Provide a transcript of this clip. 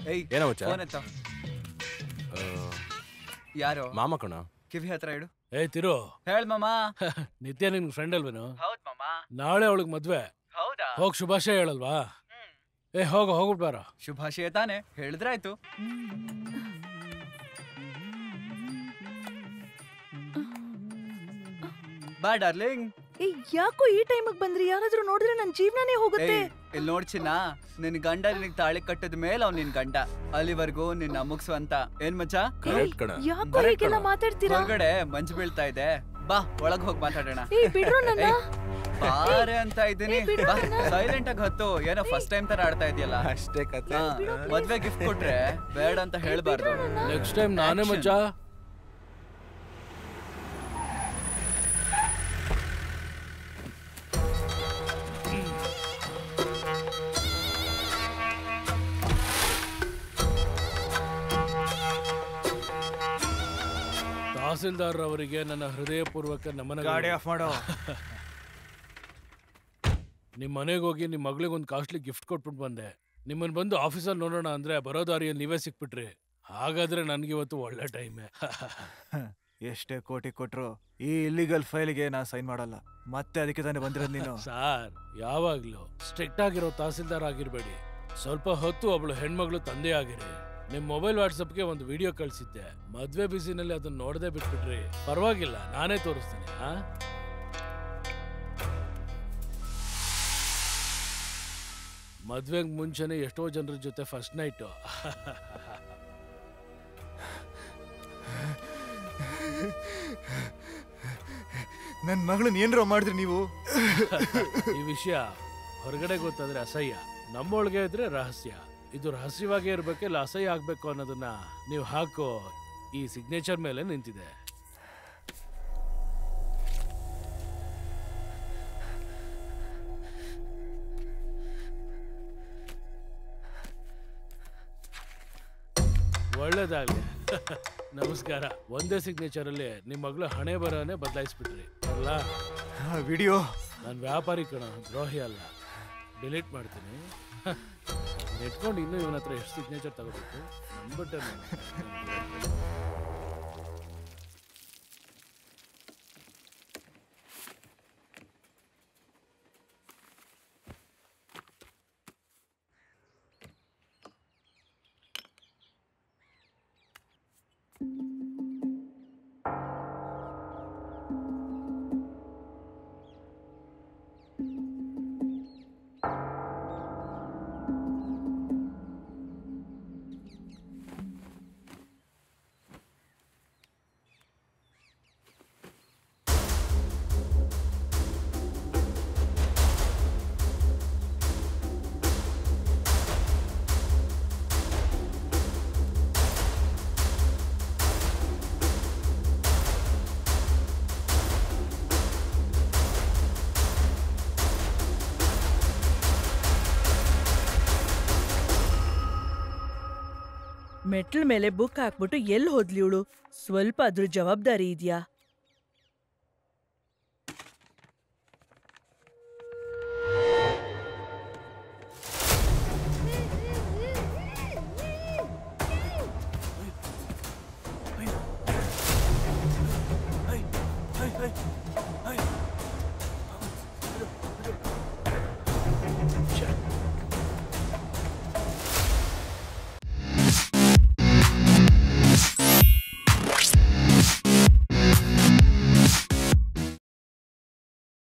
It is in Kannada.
ಏಯ್ ಏನೋ ಮಚ್ಚ? ಫೋನ್ ಎತ್ತ ಯಾರು ಮಾಮ ಕಣ ಕಿವಿ ಹತ್ರ ಇಡು ಏ ತಿರು ಹೇಳ್ ಮಾಮ ನಿತ್ಯ ನಿನ್ ಫ್ರೆಂಡ್ ಅಲ್ವೇನು ಹೌದ್ ಮಾಮ ನಾಳೆ ಅವಳಿಗೆ ಮದ್ವೆ ಹೌದಾ ಹೋಗ್ ಶುಭಾಶಯ ಹೇಳಲ್ವಾ ಏ ಹೋಗ ಹೋಗ್ಬಿಟ್ ಬಾರ ಶುಭಾಶಯ ತಾನೆ ಹೇಳಿದ್ರಾಯ್ತು ಬಾ ಡಾರ್ಲಿಂಗ್ ಏ ಯಾಕೋ ಈ ಟೈಮಿಗೆ ಬಂದ್ರಿ ಯಾರಾದ್ರೂ ನೋಡಿದ್ರೆ ನನ್ ಜೀವನನೇ ಹೋಗುತ್ತೆ ಏಯ್ ಇಲ್ಲಿ ನೋಡ್ಚಿನ ನಿನ್ ಗಂಡ ನಿನಗ್ ತಾಳಿ ಕಟ್ಟದ ಮೇಲೆ ಅವ್ನ್ ನಿನ್ ಗಂಡ ಅಲ್ಲಿವರೆಗೂ ನಿನ್ನ ಅಮ್ಮಗ್ಸು ಏನ್ ಮಚ್ಚ Correct ಕಣ. ಯಾಕೋ Correct ಹೀಗೆಲ್ಲ ಕಣ. ಮಾತಾಡ್ತೀರಾ ಹೊರಗಡೆ ಮಂಜು ಬೀಳ್ತಾ ಇದೆ ಬಾ ಒಳಗ್ ಹೋಗಿ ಮಾತಾಡೋಣ ಏ ಬಿಡ್ರು ನನ್ನ ಏಯ್, ಬಾರೆ ಅಂತ ಇದ್ದೀನಿ ಏ, ಬಿಡು ಬಾ ನನ್ನ. ಸೈಲೆಂಟ್ ಆಗಿ ಹತ್ತು ಏನೋ ಫಸ್ಟ್ ಟೈಮ್ ತರ ಆಡ್ತಾ ಇದೆಯಲ್ಲ ಅಷ್ಟೇ ಕತೆ ಮದ್ವೆ ಗಿಫ್ಟ್ ಕೊಟ್ರೆ ಬೇಡ ಅಂತ ಹೇಳ್ಬಾರ್ದು ನೆಕ್ಸ್ಟ್ ಟೈಮ್ ನಾನೇ ಮಚ್ಚ ತಹಸೀಲ್ದಾರ್ ಅವರಿಗೆ ನನ್ನ ಹೃದಯಪೂರ್ವಕ ನಮನ ಗಾಡಿ ಆಫ್ ಮಾಡು ನಿಮ್ಮ ಮನೆಗೆ ಹೋಗಿ ನಿಮ್ಮ ಮಗಳಿಗೆ ಒಂದು ಕಾಸ್ಟ್ಲಿ ಗಿಫ್ಟ್ ಕೊಟ್ಬಿಟ್ಟು ಬಂದೆ ನಿಮ್ಮನ್ನ ಬಂದು ಆಫೀಸಲ್ಲಿ ನೋಡೋಣ ಅಂದ್ರೆ ಬರೋ ದಾರಿಯಲ್ಲಿ ನೀವೇ ಸಿಕ್ಬಿಟ್ರಿ ಹಾಗಾದ್ರೆ ನನ್ಗಿವತ್ತು ಒಳ್ಳೆ ಟೈಮೇ ಎಷ್ಟೇ ಕೋಟಿ ಕೊಟ್ರು ಈ ಇಲ್ಲಿಗಲ್ ಫೈಲ್ಗೆ ನಾ ಸೈನ್ ಮಾಡಲ್ಲ ಮತ್ತೆ ಅದಕ್ಕೆ ತಾನೇ ಬಂದಿರೋದು ನೀನು ಸಾರ್ ಯಾವಾಗ್ಲೂ ಸ್ಟ್ರಿಕ್ಟ್ ಆಗಿರೋ ತಹಸೀಲ್ದಾರ್ ಆಗಿರ್ಬೇಡಿ ಸ್ವಲ್ಪ ಹೊತ್ತು ಒಬ್ಳು ಹೆಣ್ಮಗಳು ತಂದೆ ಆಗಿರಿ ನಿಮ್ ಮೊಬೈಲ್ ವಾಟ್ಸಪ್ಗೆ ಒಂದು ವಿಡಿಯೋ ಕಳ್ಸಿದ್ದೆ ಮದ್ವೆ ಬಿಸಿನಲ್ಲಿ ಅದನ್ನ ನೋಡದೆ ಬಿಟ್ಬಿಟ್ರಿ ಪರವಾಗಿಲ್ಲ ನಾನೇ ತೋರಿಸ್ತೀನಿ ಆ ಮದ್ವೆಗ್ ಮುಂಚೆನೆ ಎಷ್ಟೋ ಜನರ ಜೊತೆ ಫಸ್ಟ್ ನೈಟು ನನ್ನ ಮಗಳನ್ನ ಏನ್ರ ಮಾಡಿದ್ರಿ ನೀವು ಈ ವಿಷಯ ಹೊರಗಡೆ ಗೊತ್ತಾದ್ರೆ ಅಸಹ್ಯ ನಮ್ಮೊಳಗೆ ಇದ್ರೆ ರಹಸ್ಯ ಇದು ರಹಸ್ಯವಾಗಿ ಇರ್ಬೇಕು ಇಲ್ಲ ಅಸಹ್ಯ ಆಗ್ಬೇಕು ಅನ್ನೋದನ್ನ ನೀವು ಹಾಕೋ ಈ ಸಿಗ್ನೇಚರ್ ಮೇಲೆ ನಿಂತಿದೆ ಒಳ್ಳೇದಾಗ್ಲಿ ನಮಸ್ಕಾರ ಒಂದೇ ಸಿಗ್ನೇಚರ್ ಅಲ್ಲಿ ನಿಮ್ ಮಗಳು ಹಣೆ ಬರನೇ ಬದಲಾಯಿಸ್ಬಿಟ್ರಿ ಅಲ್ಲ ವಿಡಿಯೋ ನಾನು ವ್ಯಾಪಾರಿ ಕಣ ದ್ರೋಹಿ ಅಲ್ಲ ಡಿಲೀಟ್ ಮಾಡ್ತೀನಿ ನೆಟ್ಕೊಂಡು ಇನ್ನೂ ಇವನ ಹತ್ರ ಎಷ್ಟು ಸಿಗ್ನೇಚರ್ ತಗೋಬೇಕು ನಂಬಿಟ್ಟೆ ನಾನು ಮೆಟ್ಲ್ ಮೇಲೆ ಬುಕ್ ಹಾಕ್ಬಿಟ್ಟು ಎಲ್ಲಿ ಹೋದ್ಲಿ ಇವಳು ಸ್ವಲ್ಪ ಅದ್ರ ಜವಾಬ್ದಾರಿ ಇದ್ಯಾ